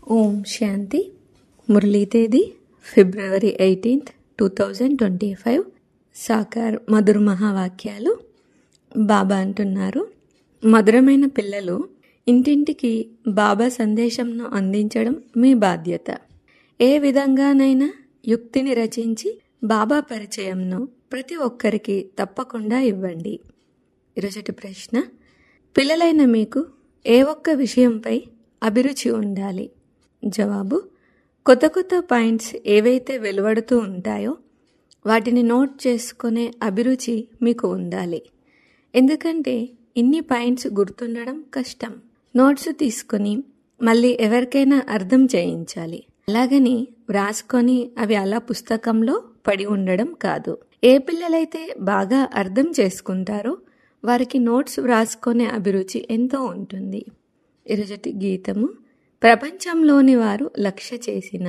ఓం శాంతి మురళీ తేదీ February eighteenth two thousand twenty five సాకార్ మధుర మహావాక్యాలు బాబా అంటున్నారు మధురమైన పిల్లలు ఇంటింటికి బాబా సందేశంను అందించడం మీ బాధ్యత ఏ విధంగానైనా యుక్తిని రచించి బాబా పరిచయంను ప్రతి ఒక్కరికి తప్పకుండా ఇవ్వండి ఈరోజటి ప్రశ్న పిల్లలైన మీకు ఏ ఒక్క విషయంపై అభిరుచి ఉండాలి జవాబు కొత్త కొత్త పాయింట్స్ ఏవైతే వెలువడుతూ ఉంటాయో వాటిని నోట్ చేసుకునే అభిరుచి మీకు ఉండాలి ఎందుకంటే ఇన్ని పాయింట్స్ గుర్తుండడం కష్టం నోట్స్ తీసుకొని మళ్ళీ ఎవరికైనా అర్థం చేయించాలి అలాగని వ్రాసుకొని అవి అలా పుస్తకంలో పడి ఉండడం కాదు ఏ పిల్లలైతే బాగా అర్థం చేసుకుంటారో వారికి నోట్స్ వ్రాసుకునే అభిరుచి ఎంతో ఉంటుంది ఈరోజటి గీతము ప్రపంచంలోని వారు లక్ష్య చేసిన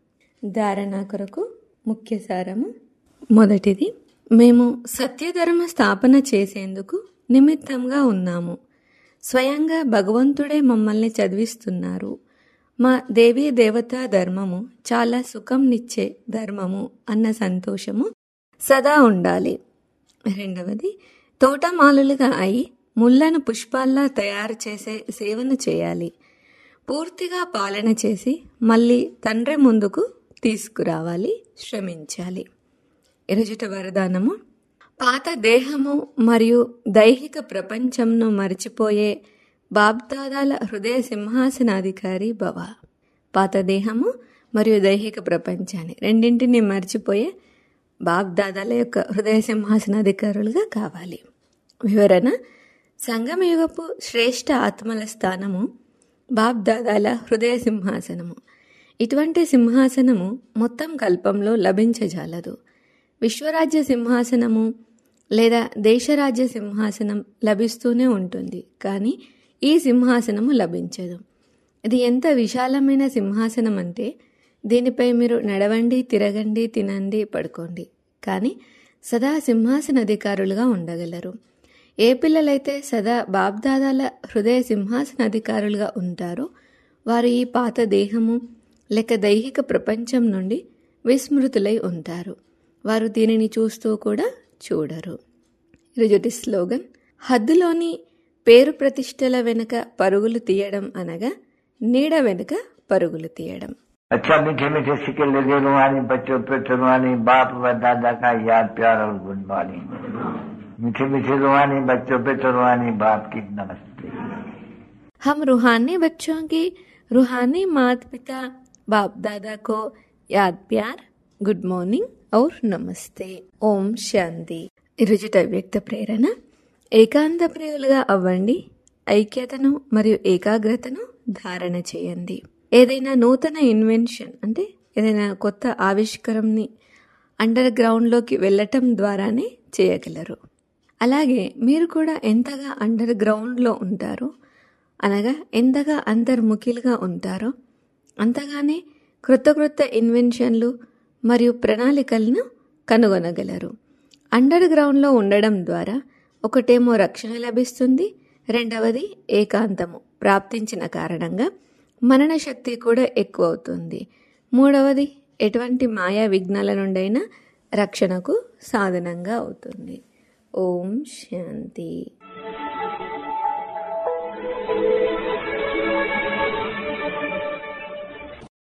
ధారణ కొరకు ముఖ్య సారము మొదటిది మేము సత్యధర్మ స్థాపన చేసేందుకు నిమిత్తంగా ఉన్నాము స్వయంగా భగవంతుడే మమ్మల్ని చదివిస్తున్నారు మా దేవీ దేవతా ధర్మము చాలా సుఖంనిచ్చే ధర్మము అన్న సంతోషము సదా ఉండాలి రెండవది తోటమాలులుగా అయి ముళ్లను పుష్పాల్లా తయారు చేసే సేవను చేయాలి పూర్తిగా పాలన చేసి మళ్ళీ తండ్రి ముందుకు తీసుకురావాలి శ్రమించాలి ఎరుజుట వరదానము పాత దేహము మరియు దైహిక ప్రపంచంను మరిచిపోయే బాబ్దాదాల హృదయ సింహాసనాధికారి భవ పాత దేహము మరియు దైహిక ప్రపంచాన్ని రెండింటిని మర్చిపోయే బాబ్దాదాల యొక్క హృదయ సింహాసనాధికారులుగా కావాలి వివరణ సంగమయుగపు శ్రేష్ఠ ఆత్మల స్థానము బాబ్దాదాల హృదయ సింహాసనము ఇటువంటి సింహాసనము మొత్తం కల్పంలో లభించజాలదు విశ్వరాజ్య సింహాసనము లేదా దేశరాజ్య సింహాసనం లభిస్తూనే ఉంటుంది కానీ ఈ సింహాసనము లభించదు ఇది ఎంత విశాలమైన సింహాసనం అంటే దీనిపై మీరు నడవండి తిరగండి తినండి పడుకోండి కానీ సదా సింహాసన అధికారులుగా ఉండగలరు ఏ పిల్లలైతే సదా బాబ్దాదాల హృదయ సింహాసన అధికారులుగా ఉంటారో వారు ఈ పాత దేహము లేక దైహిక ప్రపంచం నుండి విస్మృతులై ఉంటారు వారు దీనిని చూస్తూ కూడా చూడరు రుజుటి స్లోగన్ హద్దులోని పేరు ప్రతిష్టల వెనుక పరుగులు తీయడం అనగా నీడ వెనుక పరుగులు తీయడం अच्छा मीठे मीठे सिक्के लगे रुहानी बच्चों पे रुहानी बाप व दादा का याद प्यार और गुड मॉर्निंग मीठे मीठे रुहानी बच्चों पे रुहानी बाप की नमस्ते हम रूहानी बच्चों की रूहानी माता पिता बाप दादा को याद प्यार గుడ్ మార్నింగ్ ఔర్ నమస్తే ఓం శాంతి ఇరుజుట వ్యక్త ప్రేరణ ఏకాంత ప్రియులుగా అవ్వండి ఐక్యతను మరియు ఏకాగ్రతను ధారణ చేయండి ఏదైనా నూతన ఇన్వెన్షన్ అంటే ఏదైనా కొత్త ఆవిష్కరంని అండర్ గ్రౌండ్లోకి వెళ్ళటం ద్వారానే చేయగలరు అలాగే మీరు కూడా ఎంతగా అండర్ గ్రౌండ్లో ఉంటారో అనగా ఎంతగా అంతర్ముఖిలుగా ఉంటారో అంతగానే క్రొత్త క్రొత్త ఇన్వెన్షన్లు మరియు ప్రణాళికలను కనుగొనగలరు అండర్ గ్రౌండ్లో ఉండడం ద్వారా ఒకటేమో రక్షణ లభిస్తుంది రెండవది ఏకాంతము ప్రాప్తించిన కారణంగా మనన శక్తి కూడా ఎక్కువ అవుతుంది మూడవది ఎటువంటి మాయా విఘ్నాల నుండైనా రక్షణకు సాధనంగా అవుతుంది ఓం శాంతి